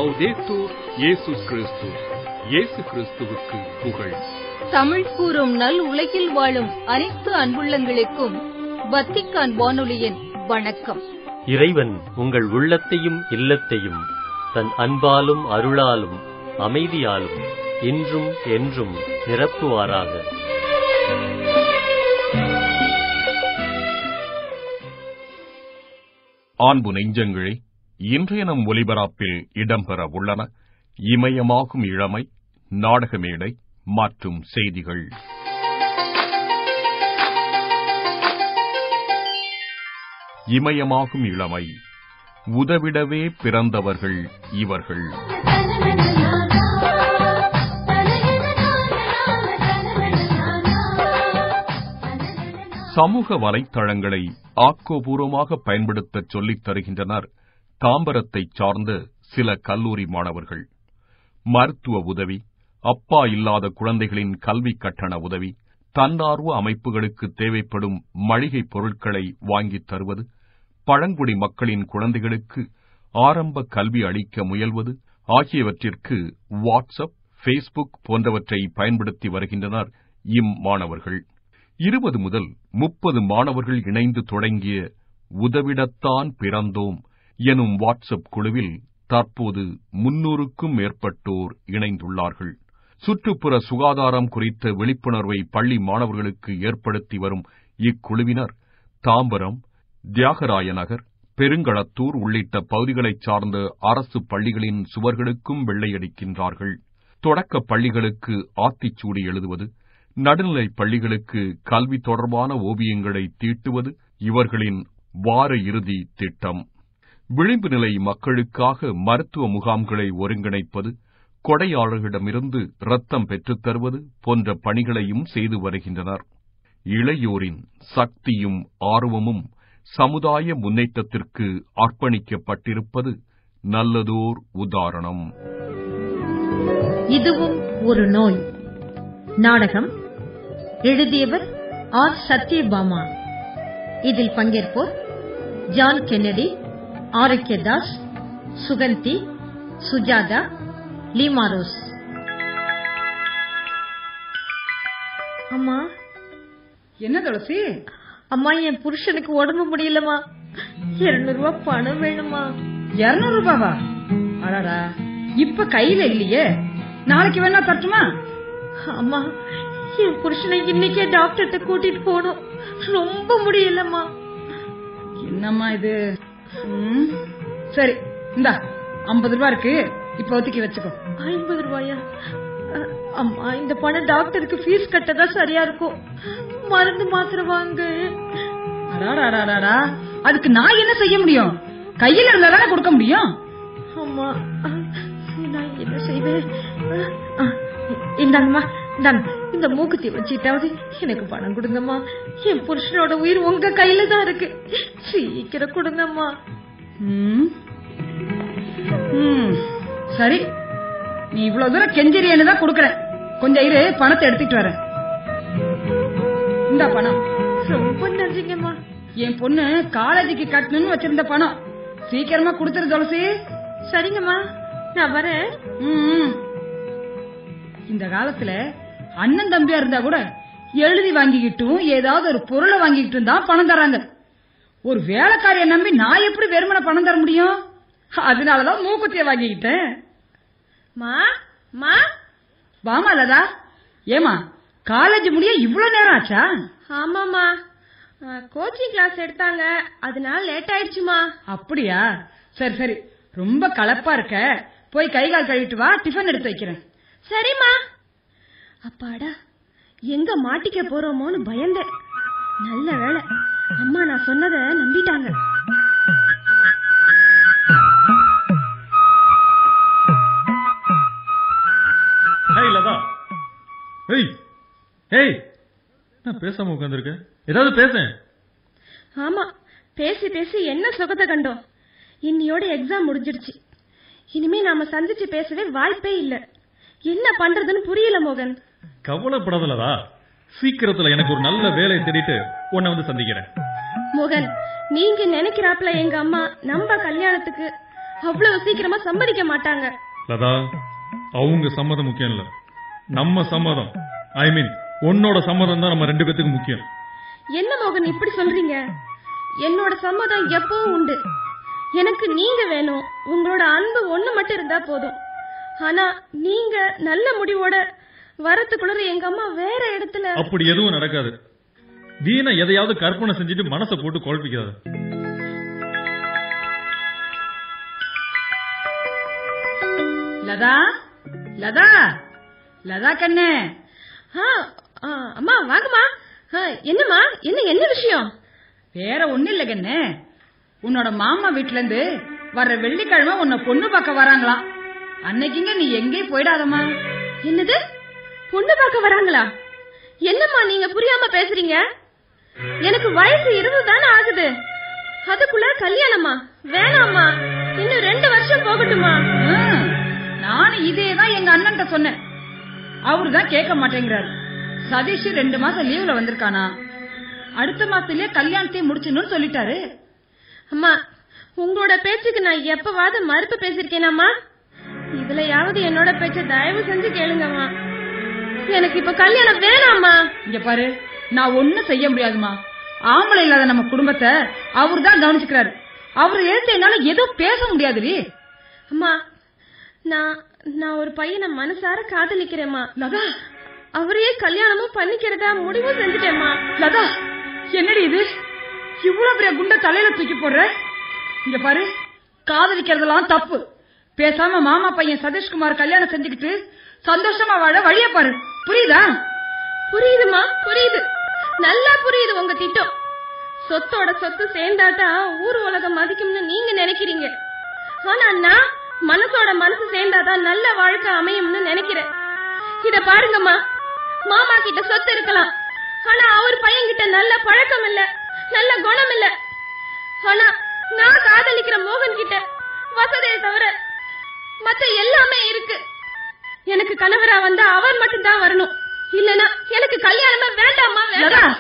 லவ்தேத்தூர் இயேசு கிறிஸ்து இயேசு கிறிஸ்துவுக்கு புகழ் தமிழ் கூறும் நல் உலகில் வாழும் அனைத்து அன்புள்ளங்களுக்கும் வத்திக்கான் வானொலியின் வணக்கம் இறைவன் உங்கள் உள்ளத்தையும் இல்லத்தையும் தன் அன்பாலும் அருளாலும் அமைதியாலும் இன்றும் என்றும் நிரப்புவாராக அன்பு நெஞ்சங்களே இன்றைய நம் ஒலிபரப்பில் இடம்பெற உள்ளன இமயமாகும் இளமை நாடக மேடை மற்றும் செய்திகள் இமயமாகும் இளமை உதவிடவே பிறந்தவர்கள் இவர்கள் சமூக வலைத்தளங்களை ஆக்கோபூர்வமாக பயன்படுத்த சொல்லித் தருகின்றனர் தாம்பரத்தைச் சார்ந்த சில கல்லூரி மாணவர்கள் மருத்துவ உதவி அப்பா இல்லாத குழந்தைகளின் கல்வி கட்டண உதவி தன்னார்வ அமைப்புகளுக்கு தேவைப்படும் மளிகைப் பொருட்களை வாங்கித் தருவது பழங்குடி மக்களின் குழந்தைகளுக்கு ஆரம்ப கல்வி அளிக்க முயல்வது ஆகியவற்றிற்கு வாட்ஸ்அப் ஃபேஸ்புக் போன்றவற்றை பயன்படுத்தி வருகின்றனர் இம்மாணவர்கள் இருபது முதல் முப்பது மாணவர்கள் இணைந்து தொடங்கிய உதவிடத்தான் பிறந்தோம் எனும் வாட்ஸ்அப் குழுவில் தற்போது முன்னூறுக்கும் மேற்பட்டோர் இணைந்துள்ளார்கள் சுற்றுப்புற சுகாதாரம் குறித்த விழிப்புணர்வை பள்ளி மாணவர்களுக்கு ஏற்படுத்தி வரும் இக்குழுவினர் தாம்பரம் தியாகராய நகர் பெருங்களத்தூர் உள்ளிட்ட பகுதிகளைச் சார்ந்த அரசு பள்ளிகளின் சுவர்களுக்கும் வெள்ளையடிக்கின்றார்கள் தொடக்கப் பள்ளிகளுக்கு ஆத்திச்சூடி எழுதுவது நடுநிலைப் பள்ளிகளுக்கு கல்வி தொடர்பான ஓவியங்களை தீட்டுவது இவர்களின் வார இறுதி திட்டம் விளிம்பு நிலை மக்களுக்காக மருத்துவ முகாம்களை ஒருங்கிணைப்பது கொடையாளர்களிடமிருந்து ரத்தம் பெற்றுத் தருவது போன்ற பணிகளையும் செய்து வருகின்றனர் இளையோரின் சக்தியும் ஆர்வமும் சமுதாய முன்னேற்றத்திற்கு அர்ப்பணிக்கப்பட்டிருப்பது நல்லதோர் உதாரணம் இதுவும் ஒரு நோய் நாடகம் எழுதியவர் ஆர் சத்யபாமா இதில் பங்கேற்போர் ஜான் கென்னடி ஆரோக்கியதாஸ் சுகந்தி சுஜாதா லீமாரோஸ் அம்மா என்ன துளசி அம்மா என் புருஷனுக்கு உடம்பு முடியலமா இருநூறு ரூபாய் பணம் வேணுமா இருநூறு ரூபாவா அடாடா இப்ப கையில இல்லையே நாளைக்கு வேணா தட்டுமா அம்மா என் புருஷனை இன்னைக்கே டாக்டர்கிட்ட கூட்டிட்டு போகணும் ரொம்ப முடியலம்மா என்னம்மா இது ம், சரி இந்தா ஐம்பது ரூபா இருக்கு இப்ப ஒதுக்கி வச்சுக்கோ ஐம்பது ரூபாயா அ, அம்மா இந்த பணம் டாக்டருக்கு ஃபீஸ் கட்டதான் சரியா இருக்கும் மருந்து மாத்திரை வாங்க அடாடாடாடாடா அதுக்கு நான் என்ன செய்ய முடியும் கையில இருந்தா தானே கொடுக்க முடியும் அம்மா அ, நான் என்ன செய்வேன் அ, இந்தாங்கம்மா இந்தாங்க இந்த மூக்குத்தி வச்சுட்டாவது எனக்கு பணம் கொடுங்கம்மா என் புருஷனோட உயிர் உங்க கையில தான் இருக்கு சீக்கிரம் கொடுங்கம்மா ம். ம், சரி நீ இவ்வளவு தூரம் கெஞ்சரியன்னு தான் கொடுக்கறேன் கொஞ்சம் இரு பணத்தை எடுத்துட்டு வரேன் இந்த பணம் ரொம்ப நன்றிங்கம்மா என் பொண்ணு காலேஜுக்கு கட்டணும்னு வச்சிருந்த பணம் சீக்கிரமா கொடுத்துரு துளசி சரிங்கம்மா நான் வரேன் ம், ம். இந்த காலத்துல அண்ணன் தம்பியா இருந்தா கூட எழுதி வாங்கிக்கிட்டும் ஏதாவது ஒரு பொருளை வாங்கிக்கிட்டும் தான் பணம் தராங்க ஒரு வேலைக்காரிய நம்பி நான் எப்படி வெறுமனை பணம் தர முடியும் அதனாலதான் மூக்குத்திய வாங்கிக்கிட்டேன் மா மா வாமா லதா ஏமா காலேஜ் முடிய இவ்வளவு நேரம் ஆச்சா ஆமாமா கோச்சிங் கிளாஸ் எடுத்தாங்க அதனால லேட் ஆயிடுச்சுமா அப்படியா சரி சரி ரொம்ப கலப்பா இருக்க போய் கை கால் கழுவிட்டு வா டிஃபன் எடுத்து வைக்கிறேன் சரிம்மா அப்பாடா எங்க மாட்டிக்க போறோமோன்னு பயந்தேன் நல்ல வேளை அம்மா நான் சொன்னதை நம்பிட்டாங்க ஹேய் லதா ஏய் ஏய் நான் பேசாம உட்காந்துருக்க ஏதாவது பேசேன் ஆமா பேசி பேசி என்ன சுகத்தை கண்டோம் இன்னியோட எக்ஸாம் முடிஞ்சிடுச்சு இனிமே நாம சந்திச்சு பேசவே வாய்ப்பே இல்ல என்ன பண்றதுன்னு புரியல மோகன் கவலைப்படாத லதா சீக்கிரத்துல எனக்கு ஒரு நல்ல வேலையை தேடிட்டு உன்னை வந்து சந்திக்கிறேன் மோகன் நீங்க நினைக்கிறாப்ல எங்க அம்மா நம்ம கல்யாணத்துக்கு அவ்வளவு சீக்கிரமா சம்மதிக்க மாட்டாங்க லதா அவங்க சம்மதம் முக்கியம் இல்ல நம்ம சம்மதம் ஐ மீன் உன்னோட சம்மதம் தான் நம்ம ரெண்டு பேத்துக்கு முக்கியம் என்ன மோகன் இப்படி சொல்றீங்க என்னோட சம்மதம் எப்பவும் உண்டு எனக்கு நீங்க வேணும் உங்களோட அன்பு ஒண்ணு மட்டும் இருந்தா போதும் ஆனா நீங்க நல்ல முடிவோட வரத்துக்குள்ள எங்க அம்மா வேற இடத்துல அப்படி எதுவும் நடக்காது வீணா எதையாவது கற்பனை செஞ்சுட்டு மனசை போட்டு குழப்பிக்காத லதா லதா லதா கண்ணு ஆ, ஆ, அம்மா வாங்கம்மா ஆ, என்னம்மா என்ன என்ன விஷயம் வேற ஒண்ணு இல்ல கண்ணு உன்னோட மாமா வீட்ல இருந்து வர்ற வெள்ளிக்கிழமை உன்னை பொண்ணு பார்க்க வராங்களாம் அன்னைக்குங்க நீ எங்கேயும் போயிடாதம்மா என்னது பொண்ணு பார்க்க வராங்களா என்னம்மா நீங்க புரியாம பேசுறீங்க எனக்கு வயசு இருபது தானே ஆகுது அதுக்குள்ள கல்யாணமா வேணாம்மா இன்னும் ரெண்டு வருஷம் போகட்டுமா ம், நானும் இதே தான் எங்க அண்ணன்ட்ட சொன்னேன் அவரு தான் கேட்க மாட்டேங்கிறாரு சதீஷ் ரெண்டு மாசம் லீவ்ல வந்திருக்கானா அடுத்த மாசத்துலயே கல்யாணத்தையும் முடிச்சணும்னு சொல்லிட்டாரு அம்மா உங்களோட பேச்சுக்கு நான் எப்பவாவது மறுப்பு பேசிருக்கேனாம்மா இதுலயாவது என்னோட பேச்ச தயவு செஞ்சு கேளுங்கம்மா எனக்கு இப்ப கல்யாணம் வேணாம்மா இங்க பாரு நான் ஒண்ணும் செய்ய முடியாதுமா ஆம்பளை இல்லாத நம்ம குடும்பத்தை அவர் தான் கவனிச்சுக்கிறாரு அவர் எழுத்து என்னால எதுவும் பேச முடியாதுடி அம்மா நான் நான் ஒரு பையனை மனசார காதலிக்கிறேம்மா லதா அவரையே கல்யாணமும் பண்ணிக்கிறதா முடிவு செஞ்சுட்டேம்மா லதா என்னடி இது இவ்வளவு பெரிய குண்ட தலையில தூக்கி போடுற இங்க பாரு காதலிக்கிறதெல்லாம் தப்பு பேசாம மாமா பையன் சதீஷ்குமார் கல்யாணம் செஞ்சுக்கிட்டு சந்தோஷமா வாழ வழிய பாரு புரியுதா புரியுதுமா புரியுது நல்லா புரியுது உங்க திட்டம் சொத்தோட சொத்து சேர்ந்தாதான் ஊர் உலகம் மதிக்கும்னு நீங்க நினைக்கிறீங்க ஆனா நான் மனசோட மனசு சேர்ந்தாதான் நல்ல வாழ்க்கை அமையும்னு நினைக்கிறேன் இத பாருங்கம்மா மாமா கிட்ட சொத்து இருக்கலாம் ஆனா அவர் பையன் கிட்ட நல்ல பழக்கம் இல்ல நல்ல குணம் இல்ல ஆனா நான் காதலிக்கிற மோகன் கிட்ட வசதியை தவிர மத்த எல்லாமே இருக்கு எனக்கு கணவரா வந்தா அவர் மட்டும்தான் வரணும் இல்லனா எனக்கு கல்யாணமே வேண்டாமா லதா வேண்டாம்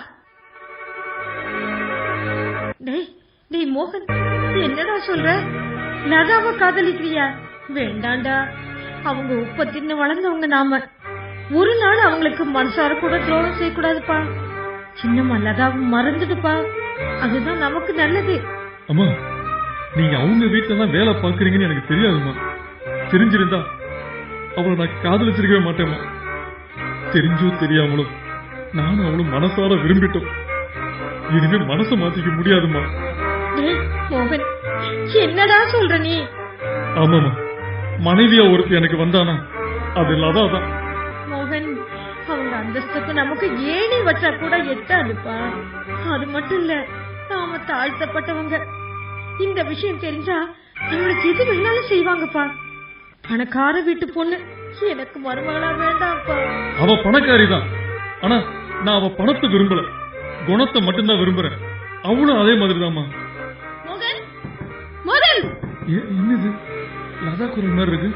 டேய் டேய் மோகன் என்னடா சொல்ற லதாவை காதலிக்கிறியா வேண்டாண்டா அவங்க உப்ப தின்னு வளர்ந்தவங்க நாம ஒரு நாள் அவங்களுக்கு மனசார கூட துரோகம் செய்யக்கூடாதுப்பா சின்னம்மா லதாவை மறந்துடுப்பா அதுதான் நமக்கு நல்லது அம்மா நீங்க அவங்க வீட்டுல தான் வேலை பாக்குறீங்கன்னு எனக்கு தெரியாதும்மா தெரிஞ்சிருந்தா அவளை நான் காதலிச்சிருக்கவே மாட்டேம்மா தெரிஞ்சோ தெரியாமலும் நானும் அவளும் மனசார விரும்பிட்டோம் இனிமே மனசை மாத்திக்க முடியாதும்மா டேய் மோகன் என்னடா சொல்ற நீ ஆமாமா மனைவியா ஒருத்தி எனக்கு வந்தானா அது லதா தான் மோகன் அவங்க அந்தஸ்துக்கு நமக்கு ஏணி வச்சா கூட எட்டாதுப்பா அது மட்டும் இல்ல நாம தாழ்த்தப்பட்டவங்க இந்த விஷயம் தெரிஞ்சா நம்மளுக்கு எது வேணாலும் செய்வாங்கப்பா பணக்கார வீட்டு பொண்ணு எனக்கு மருமகளா வேண்டாம்ப்பா அவ பணக்காரி தான் ஆனா நான் அவ பணத்தை விரும்பல குணத்தை மட்டும்தான் விரும்புறேன் அவளும் அதே மாதிரிதாம்மா மோகன் மோகன் ஏ- என்னது லதா குரல் மாதிரி இருக்கு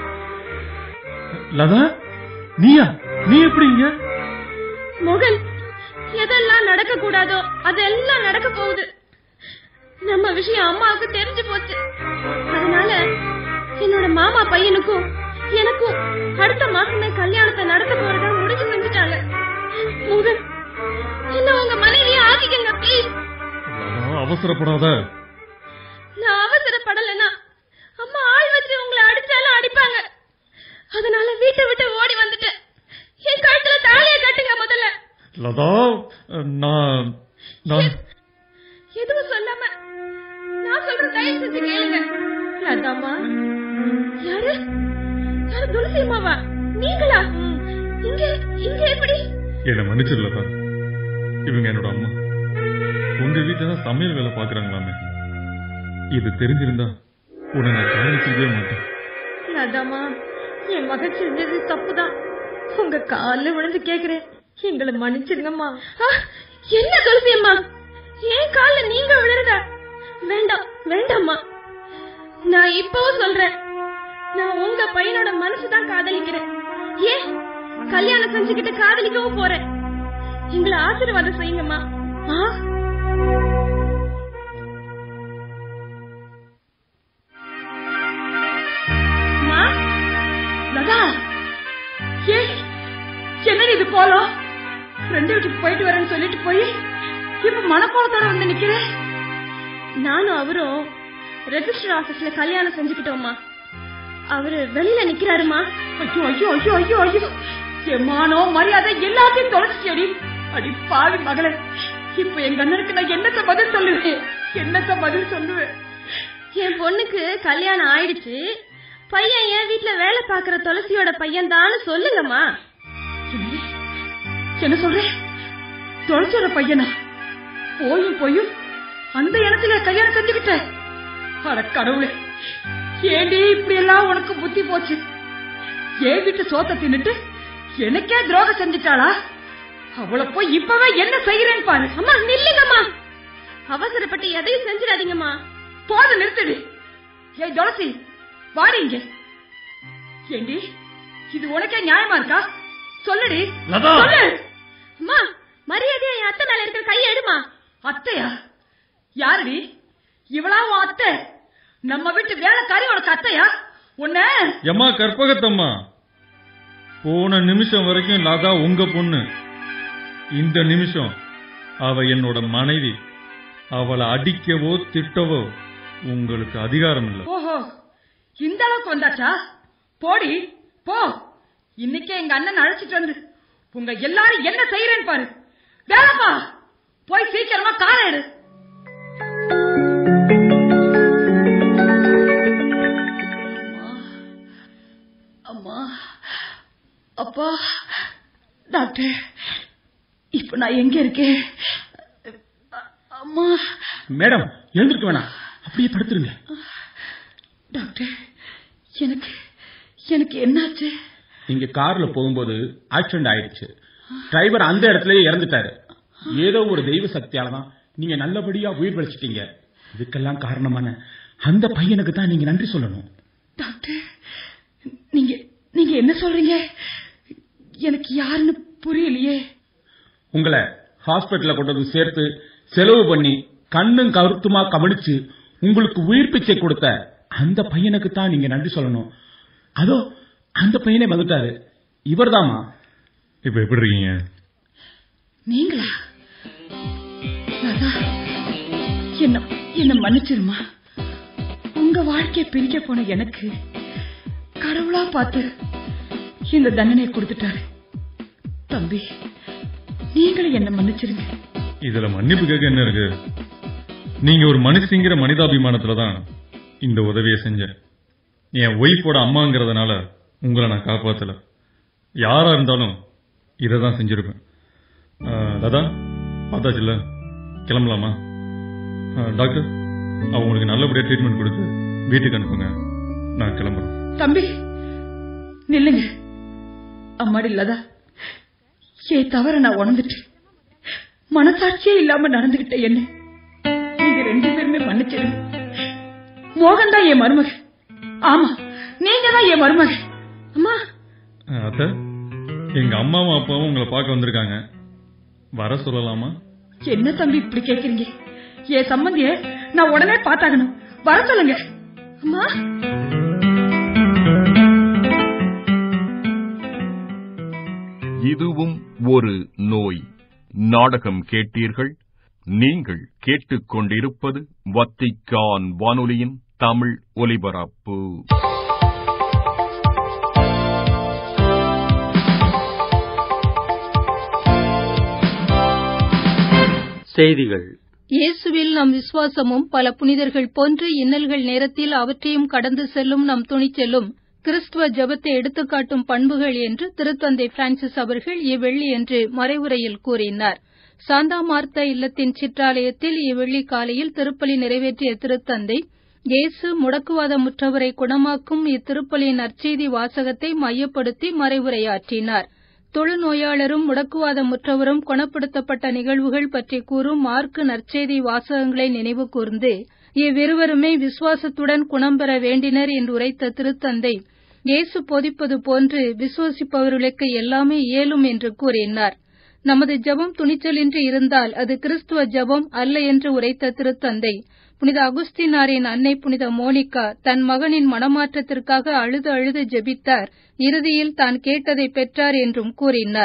லதா நீயா நீ எப்படி இங்க மோகன் எதெல்லாம் நடக்க கூடாதோ அதெல்லாம் நடக்க போகுது நம்ம விஷயம் அம்மாவுக்கு தெரிஞ்சு போச்சு அதனால என்னோட மாமா பையனுக்கும் எனக்கும் அடுத்த மாசமே கல்யாணத்தை நடத்த போறதா முடிவு செஞ்சுட்டாங்க மோகன் என்ன உங்க மனைவியை ஆக்கிக்கங்க ப்ளீஸ் லதா, அவசரப்படாத நான் அவசரப்படலைன்னா அம்மா ஆள் வச்சு உங்களை அடிச்சாலும் அடிப்பாங்க அதனால வீட்டை விட்டு ஓடி வந்துட்டேன் என் கழுத்துல தாலியை கட்டுங்க முதல்ல லதா நான் நான் எதுவும் சொல்லாம நான் சொல்ற தயவு செஞ்சு கேளுங்க லதாமா யாரு யாரு துளசி அம்மாவா நீங்களா இங்க இங்க எப்படி என்ன மன்னிச்சிரு லதா இவங்க என்னோட அம்மா உங்க வீட்டுல தான் சமையல் வேலை பாக்குறாங்களாமே இது தெரிஞ்சிருந்தா உன்னை நான் காதலிச்சிருக்கவே மாட்டேன் லதாமா என் மகன் செஞ்சது தப்புதான் உங்க கால்ல விழுந்து கேக்குறேன் எங்களை மன்னிச்சிருங்கம்மா ஆ, என்ன துளசி அம்மா என் கால்ல நீங்க விழுறதா வேண்டாம் வேண்டாம்மா நான் இப்பவும் சொல்றேன் நான் உங்க பையனோட மனசுதான் காதலிக்கிறேன் ஏன் கல்யாணம் செஞ்சுக்கிட்டு காதலிக்கவும் போறேன் எங்களை ஆசீர்வாதம் செய்யுங்கம்மா ஆ இப்ப மனக்கோலத்தோட வந்து நிக்கிறேன் நானும் அவரும் ரெஜிஸ்டர் ஆபீஸ்ல கல்யாணம் செஞ்சுக்கிட்டோம்மா அவரு வெளியில நிக்கிறாருமா ஐயோ ஐயோ ஐயோ ஐயோ ஐயோ என் மானோ மரியாதை எல்லாத்தையும் தொலைச்சிச்சேடி அடி பாவி மகளே இப்ப எங்க அண்ணனுக்கு நான் என்னத்த பதில் சொல்லுவேன் என்னத்த பதில் சொல்லுவேன் என் பொண்ணுக்கு கல்யாணம் ஆயிடுச்சு பையன் என் வீட்ல வேலை பாக்குற துளசியோட பையன் தான்னு சொல்லுங்கம்மா என்னடி? என்ன சொல்றேன் தொலைச்சோட பையனா போயும் போயும் அந்த இடத்துல கல்யாணம் செஞ்சுக்கிட்ட அட கடவுளே ஏண்டி இப்படி எல்லாம் உனக்கு புத்தி போச்சு என் வீட்டு சோத்த தின்னுட்டு எனக்கே துரோகம் செஞ்சுட்டாளா அவளை போய் இப்பவே என்ன செய்யறேன்னு பாரு அம்மா நில்லுங்கம்மா அவசரப்பட்டு எதையும் செஞ்சிடாதீங்கம்மா போது நிறுத்துடி ஏய் துளசி வாடி இங்க ஏண்டி இது உனக்கே நியாயமா இருக்கா சொல்லுடி லதா! சொல்லு அம்மா மரியாதையா என் அத்தை மேல இருக்கிற கையை எடுமா அத்தையா யாருடி இவளா உன் அத்தை நம்ம வீட்டு வேலைக்காரி உனக்கு அத்தையா உன்ன எம்மா கற்பகத்தம்மா போன நிமிஷம் வரைக்கும் லதா உங்க பொண்ணு இந்த நிமிஷம் அவ என்னோட மனைவி அவளை அடிக்கவோ திட்டவோ உங்களுக்கு அதிகாரம் இல்லை ஓஹோ இந்த அளவுக்கு வந்தாச்சா போடி போ இன்னைக்கே எங்க அண்ணன் அழைச்சிட்டு வந்து உங்க எல்லாரும் என்ன செய்யறேன்னு பாரு வேலைப்பா போய் சீக்கிரமா காரை எடு அம்மா அப்பா டாக்டர் இப்ப நான் எங்க இருக்கேன் அ- அம்மா மேடம் எழுந்திருக்க வேணாம் அப்படியே படுத்துருங்க டாக்டர் எனக்கு எனக்கு என்னாச்சு நீங்க கார்ல போகும்போது ஆக்சிடென்ட் ஆயிடுச்சு டிரைவர் அந்த இடத்துலயே இறந்துட்டாரு ஏதோ ஒரு தெய்வ சக்தியால தான் நீங்க நல்லபடியா உயிர் பழிச்சிட்டீங்க இதுக்கெல்லாம் காரணமான அந்த பையனுக்கு தான் நீங்க நன்றி சொல்லணும் டாக்டர் நீங்க நீங்க என்ன சொல்றீங்க எனக்கு யாருன்னு புரியலையே உங்களை ஹாஸ்பிடல்ல கொண்டு வந்து சேர்த்து செலவு பண்ணி கண்ணும் கருத்துமா கவனிச்சு உங்களுக்கு உயிர் பிச்சை கொடுத்த அந்த பையனுக்கு தான் நீங்க நன்றி சொல்லணும் அதோ அந்த பையனே வந்துட்டாரு இவர்தாம்மா இப்ப எப்படி இருக்கீங்க நீங்களா ராதா என்ன என்ன மன்னிச்சிருமா உங்க வாழ்க்கையை பிரிக்க போன எனக்கு கடவுளா பார்த்து இந்த தண்டனை கொடுத்துட்டாரு தம்பி நீங்களும் என்ன மன்னிச்சிருங்க இதுல மன்னிப்பு கேட்க என்ன இருக்கு நீங்க ஒரு மனுஷங்கிற மனிதாபிமானத்துல தான் இந்த உதவியை செஞ்சேன் என் ஒய்ஃபோட அம்மாங்கிறதுனால உங்களை நான் காப்பாத்தல யாரா இருந்தாலும் இதை தான் செஞ்சிருப்பேன் ஆ, லதா பார்த்தாச்சுல்ல கிளம்பலாமா ஆ, டாக்டர் அவங்களுக்கு நல்லபடியா ட்ரீட்மெண்ட் கொடுத்து வீட்டுக்கு அனுப்புங்க நான் கிளம்புறேன் தம்பி நில்லுங்க அம்மாடி இல்லதா ஏ தவற நான் உணர்ந்துட்டேன் மனசாட்சியே இல்லாம நடந்துகிட்ட என்ன நீங்க ரெண்டு பேருமே மன்னிச்சிருங்க மோகன் தான் என் மருமக ஆமா நீங்க தான் என் மருமக அம்மா ஆ, அத்தை எங்க அம்மாவும் அப்பாவும் உங்களை பார்க்க வந்திருக்காங்க வர சொல்லலாமா என்ன தம்பி இப்படி கேக்குறீங்க என் சம்பந்திய நான் உடனே பார்த்தாகணும் வர சொல்லுங்க அம்மா இதுவும் ஒரு நோய் நாடகம் கேட்டீர்கள் நீங்கள் கேட்டுக்கொண்டிருப்பது வத்திக்கான் வானொலியின் தமிழ் ஒலிபரப்பு செய்திகள் இயேசுவில் நம் விசுவாசமும் பல புனிதர்கள் போன்று இன்னல்கள் நேரத்தில் அவற்றையும் கடந்து செல்லும் நம் துணிச்சலும் கிறிஸ்துவ ஜெபத்தை எடுத்துக்காட்டும் பண்புகள் என்று திருத்தந்தை பிரான்சிஸ் அவர்கள் இவ்வெள்ளியன்று மறைவுரையில் கூறினார் சாந்தா மார்த்தா இல்லத்தின் சிற்றாலயத்தில் இவ்வெள்ளி காலையில் திருப்பலி நிறைவேற்றிய திருத்தந்தை இயேசு முடக்குவாதமுற்றவரை குணமாக்கும் இத்திருப்பலியின் நற்செய்தி வாசகத்தை மையப்படுத்தி மறைவுரையாற்றினார் தொழுநோயாளரும் முடக்குவாதமுற்றவரும் குணப்படுத்தப்பட்ட நிகழ்வுகள் பற்றி கூறும் மார்க்கு நற்செய்தி வாசகங்களை நினைவு கூர்ந்து இவ்விருவருமே விசுவாசத்துடன் குணம் பெற வேண்டினர் என்று உரைத்த திருத்தந்தை இயேசு போதிப்பது போன்று விசுவசிப்பவர்களுக்கு எல்லாமே இயலும் என்று கூறினார் நமது ஜெபம் துணிச்சலின்றி இருந்தால் அது கிறிஸ்துவ ஜெபம் அல்ல என்று உரைத்த திருத்தந்தை புனித அகுஸ்தினாரின் அன்னை புனித மோனிகா தன் மகனின் மனமாற்றத்திற்காக அழுது அழுது ஜெபித்தார் இறுதியில் தான் கேட்டதை பெற்றார் என்றும் கூறினார்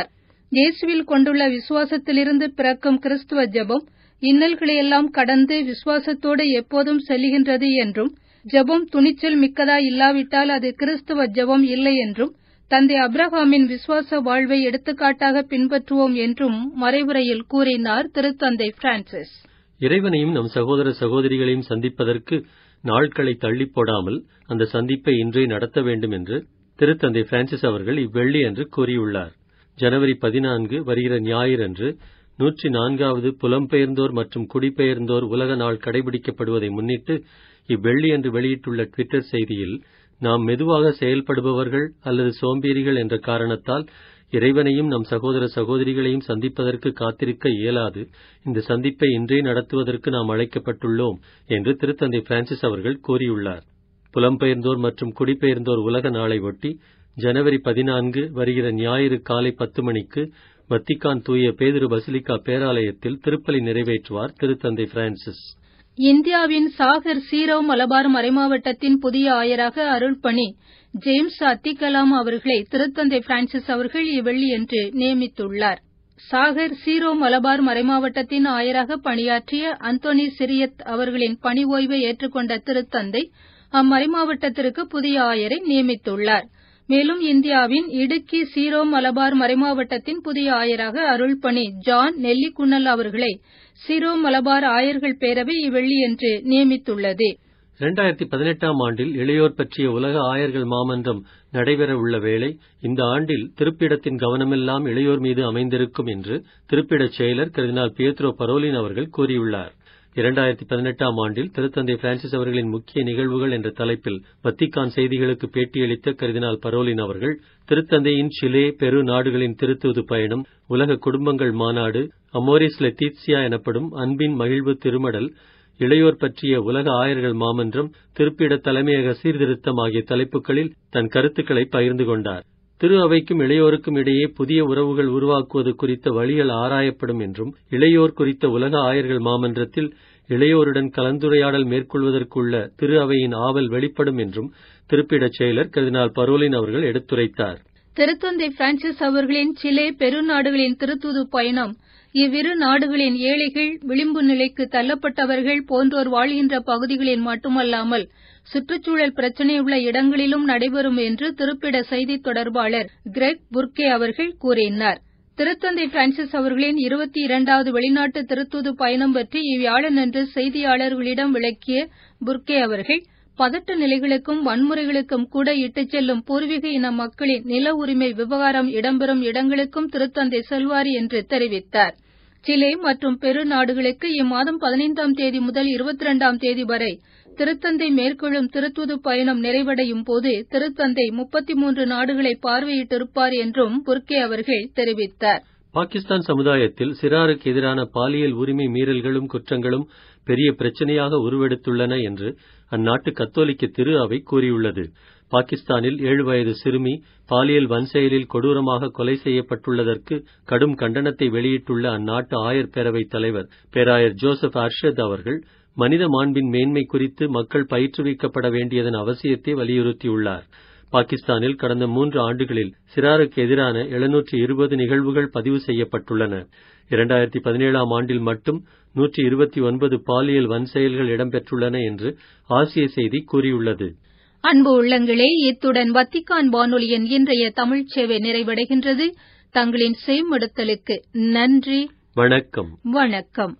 இயேசுவில் கொண்டுள்ள விசுவாசத்திலிருந்து பிறக்கும் கிறிஸ்துவ ஜெபம் இன்னல்களையெல்லாம் கடந்து விசுவாசத்தோடு எப்போதும் செல்லுகின்றது என்றும் ஜெபம் துணிச்சல் மிக்கதாய் இல்லாவிட்டால் அது கிறிஸ்துவ ஜெபம் இல்லை என்றும் தந்தை அப்ரஹாமின் விசுவாச வாழ்வை எடுத்துக்காட்டாக பின்பற்றுவோம் என்றும் மறைவுரையில் கூறினார் திருத்தந்தை பிரான்சிஸ் இறைவனையும் நம் சகோதர சகோதரிகளையும் சந்திப்பதற்கு நாட்களை தள்ளி போடாமல் அந்த சந்திப்பை இன்றே நடத்த வேண்டும் என்று திருத்தந்தை பிரான்சிஸ் அவர்கள் இவ்வெள்ளி அன்று கூறியுள்ளார் ஜனவரி பதினான்கு வருகிற ஞாயிறன்று நூற்றி நான்காவது புலம்பெயர்ந்தோர் மற்றும் குடிபெயர்ந்தோர் உலக நாள் கடைபிடிக்கப்படுவதை முன்னிட்டு இவ்வெள்ளி அன்று வெளியிட்டுள்ள ட்விட்டர் செய்தியில் நாம் மெதுவாக செயல்படுபவர்கள் அல்லது சோம்பேறிகள் என்ற காரணத்தால் இறைவனையும் நம் சகோதர சகோதரிகளையும் சந்திப்பதற்கு காத்திருக்க இயலாது இந்த சந்திப்பை இன்றே நடத்துவதற்கு நாம் அழைக்கப்பட்டுள்ளோம் என்று திருத்தந்தை பிரான்சிஸ் அவர்கள் கூறியுள்ளார் புலம்பெயர்ந்தோர் மற்றும் குடிபெயர்ந்தோர் உலக நாளை ஒட்டி ஜனவரி பதினான்கு வருகிற ஞாயிறு காலை பத்து மணிக்கு வத்திக்கான் தூய பேதுரு பசிலிக்கா பேராலயத்தில் திருப்பலி நிறைவேற்றுவார் திருத்தந்தை பிரான்சிஸ் இந்தியாவின் சாகர் சீரோ மலபார் மறைமாவட்டத்தின் புதிய ஆயராக அருள்பணி ஜேம்ஸ் அத்திகலாம் அவர்களை திருத்தந்தை பிரான்சிஸ் அவர்கள் இவ்வெள்ளியன்று நியமித்துள்ளார் சாகர் சீரோ மலபார் மறைமாவட்டத்தின் ஆயராக பணியாற்றிய அந்தோனி சிரியத் அவர்களின் பணி ஓய்வை ஏற்றுக்கொண்ட திருத்தந்தை அம்மறைமாவட்டத்திற்கு புதிய ஆயரை நியமித்துள்ளார் மேலும் இந்தியாவின் இடுக்கி சீரோ மலபார் மறைமாவட்டத்தின் புதிய ஆயராக அருள்பணி ஜான் நெல்லிக்குன்னல் அவர்களை சீரோ மலபார் ஆயர்கள் பேரவை இவ்வெள்ளியன்று நியமித்துள்ளது இரண்டாயிரத்தி பதினெட்டாம் ஆண்டில் இளையோர் பற்றிய உலக ஆயர்கள் மாமன்றம் நடைபெற உள்ள வேளை இந்த ஆண்டில் திருப்பிடத்தின் கவனமெல்லாம் இளையோர் மீது அமைந்திருக்கும் என்று திருப்பிடச் செயலர் கர்தினால் பியத்ரோ பரோலின் அவர்கள் கூறியுள்ளார் இரண்டாயிரத்தி பதினெட்டாம் ஆண்டில் திருத்தந்தை பிரான்சிஸ் அவர்களின் முக்கிய நிகழ்வுகள் என்ற தலைப்பில் வத்திக்கான் செய்திகளுக்கு பேட்டியளித்த கர்தினால் பரோலின் அவர்கள் திருத்தந்தையின் சிலே பெரு நாடுகளின் திருத்தூது பயணம் உலக குடும்பங்கள் மாநாடு அமோரிஸ் லெத்தீத்சியா எனப்படும் அன்பின் மகிழ்வு திருமடல் இளையோர் பற்றிய உலக ஆயர்கள் மாமன்றம் திருப்பிட தலைமையக சீர்திருத்தம் ஆகிய தலைப்புகளில் தன் கருத்துக்களை பகிர்ந்து கொண்டார் திரு அவைக்கும் இளையோருக்கும் இடையே புதிய உறவுகள் உருவாக்குவது குறித்த வழிகள் ஆராயப்படும் என்றும் இளையோர் குறித்த உலக ஆயர்கள் மாமன்றத்தில் இளையோருடன் கலந்துரையாடல் மேற்கொள்வதற்குள்ள திரு அவையின் ஆவல் வெளிப்படும் என்றும் திருப்பிடச் செயலர் கர்தினால் பரோலின் அவர்கள் எடுத்துரைத்தார் திருத்தந்தை பிரான்சிஸ் அவர்களின் சிலே பெருநாடுகளின் திருத்தூது பயணம் இவ்விரு நாடுகளின் ஏழைகள் விளிம்பு நிலைக்கு தள்ளப்பட்டவர்கள் போன்றோர் வாழ்கின்ற பகுதிகளில் மட்டுமல்லாமல் சுற்றுச்சூழல் பிரச்சினையுள்ள இடங்களிலும் நடைபெறும் என்று திருப்பிட செய்தி தொடர்பாளர் கிரெக் புர்கே அவர்கள் கூறினார் திருத்தந்தை பிரான்சிஸ் அவர்களின் இருபத்தி இரண்டாவது வெளிநாட்டு திருத்தூது பயணம் பற்றி இவ்வியாழனன்று செய்தியாளர்களிடம் விளக்கிய புர்கே அவர்கள் பதட்ட நிலைகளுக்கும் வன்முறைகளுக்கும் கூட இட்டுச் செல்லும் பூர்வீக இன மக்களின் நில உரிமை விவகாரம் இடம்பெறும் இடங்களுக்கும் திருத்தந்தை செல்வார் என்று தெரிவித்தார் சிலே மற்றும் பெரு நாடுகளுக்கு இம்மாதம் பதினைந்தாம் தேதி முதல் இருபத்தி இரண்டாம் தேதி வரை திருத்தந்தை மேற்கொள்ளும் திருத்தூது பயணம் நிறைவடையும் போது திருத்தந்தை முப்பத்தி மூன்று நாடுகளை பார்வையிட்டிருப்பார் என்றும் புர்கே அவர்கள் தெரிவித்தார் பாகிஸ்தான் சமுதாயத்தில் சிறாருக்கு எதிரான பாலியல் உரிமை மீறல்களும் குற்றங்களும் பெரிய பிரச்சனையாக உருவெடுத்துள்ளன என்று அந்நாட்டு கத்தோலிக்க திரு அவை கூறியுள்ளது பாகிஸ்தானில் ஏழு வயது சிறுமி பாலியல் வன்செயலில் கொடூரமாக கொலை செய்யப்பட்டுள்ளதற்கு கடும் கண்டனத்தை வெளியிட்டுள்ள அந்நாட்டு ஆயர் பேரவைத் தலைவர் பேராயர் ஜோசப் அர்ஷத் அவர்கள் மனித மாண்பின் மேன்மை குறித்து மக்கள் பயிற்றுவிக்கப்பட வேண்டியதன் அவசியத்தை வலியுறுத்தியுள்ளார் பாகிஸ்தானில் கடந்த மூன்று ஆண்டுகளில் சிறாருக்கு எதிரான எழுநூற்றி இருபது நிகழ்வுகள் பதிவு செய்யப்பட்டுள்ளன இரண்டாயிரத்தி பதினேழாம் ஆண்டில் மட்டும் நூற்றி இருபத்தி ஒன்பது பாலியல் வன்செயல்கள் இடம்பெற்றுள்ளன என்று ஆசிய செய்தி கூறியுள்ளது அன்பு உள்ளங்களே இத்துடன் வத்திக்கான் வானொலியின் இன்றைய தமிழ்ச் சேவை நிறைவடைகின்றது தங்களின் செய்மடுத்தலுக்கு நன்றி வணக்கம் வணக்கம்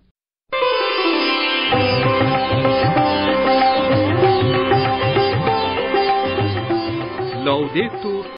லவ்தேத்தூர்